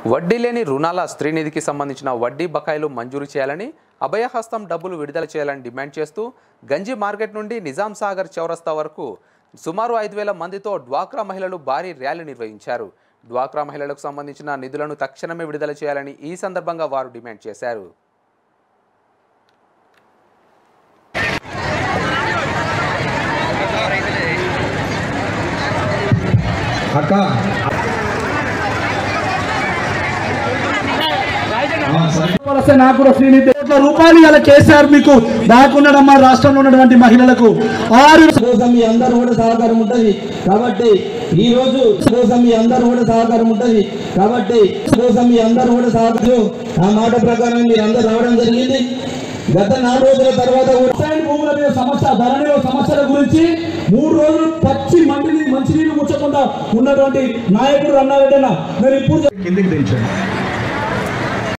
వడ్డీ లేని రుణాల స్త్రీనిధికి సంబంధించిన వడ్డీ బకాయిలు మంజూరు చేయాలని అభయహస్తం డబ్బులు విడుదల చేయాలని డిమాండ్ చేస్తూ గంజి మార్కెట్ నుండి నిజాం సాగర్ చౌరస్తా వరకు సుమారు ఐదు వేల మందితో డ్వాక్రా మహిళలు భారీ ర్యాలీ నిర్వహించారు డ్వాక్రా మహిళలకు సంబంధించిన నిధులను తక్షణమే విడుదల చేయాలని ఈ సందర్భంగా వారు డిమాండ్ చేశారు అక్క వస్తే నాకు కూడా శ్రీనిధి కోట్ల రూపాయలు ఇలా కేసీఆర్ మీకు దాకున్నడమ్మా రాష్ట్రంలో ఉన్నటువంటి మహిళలకు ఆరు కోసం మీ అందరూ కూడా సహకారం ఉంటది కాబట్టి ఈ రోజు కోసం మీ అందరూ కూడా సహకారం ఉంటది కాబట్టి కోసం మీ అందరూ కూడా సహకారం ఆ మాట ప్రకారం మీరు అందరూ రావడం జరిగింది గత నాలుగు రోజుల తర్వాత కూడా వ్యవసాయ భూముల మీద సమస్య ధరణిలో సమస్యల గురించి మూడు రోజులు పచ్చి మండిని మంచినీళ్ళు ముచ్చకుండా ఉన్నటువంటి నాయకుడు అన్నారంటే నేను ఇప్పుడు కిందికి దించండి